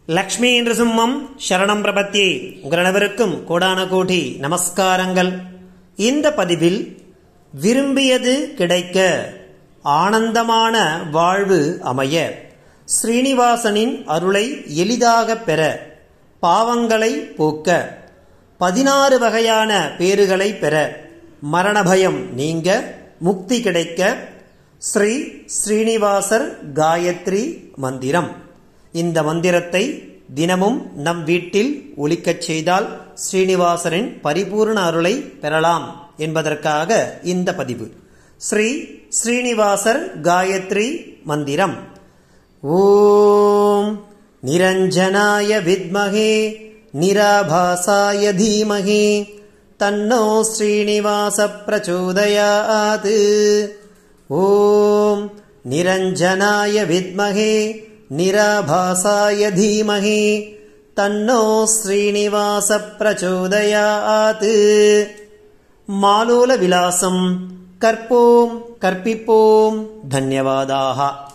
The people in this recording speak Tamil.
லக்ஷ்மி நிருசிம்மம் சரணம் பிரபத்தி உங்கள் அனைவருக்கும் கோடான கோடி நமஸ்காரங்கள் இந்த பதிவில் விரும்பியது கிடைக்க ஆனந்தமான வாழ்வு அமைய ஸ்ரீனிவாசனின் அருளை எளிதாக பெற பாவங்களை போக்க பதினாறு வகையான பேறுகளை பெற மரணபயம் நீங்க முக்தி கிடைக்க ஸ்ரீ ஸ்ரீனிவாசர் காயத்ரி மந்திரம் இந்த மந்திரத்தை தினமும் நம் வீட்டில் ஒலிக்கச் செய்தால் ஸ்ரீனிவாசரின் பரிபூர்ண அருளை பெறலாம் என்பதற்காக இந்த பதிவு ஸ்ரீ ஸ்ரீனிவாசர் காயத்ரி மந்திரம் ஓம் நிரஞ்சனாய வித்மகே நிராபாசாய தீமகி தன்னோ ஸ்ரீனிவாச பிரச்சோதயாத் ஓம் நிரஞ்சனாய வித்மகே நிராபாசாய தீமகி தன்னோ ஸ்ரீனிவாச பிரச்சோதயாத் மாலோல விலாசம் கற்போம் கற்பிப்போம் தன்யவாதாக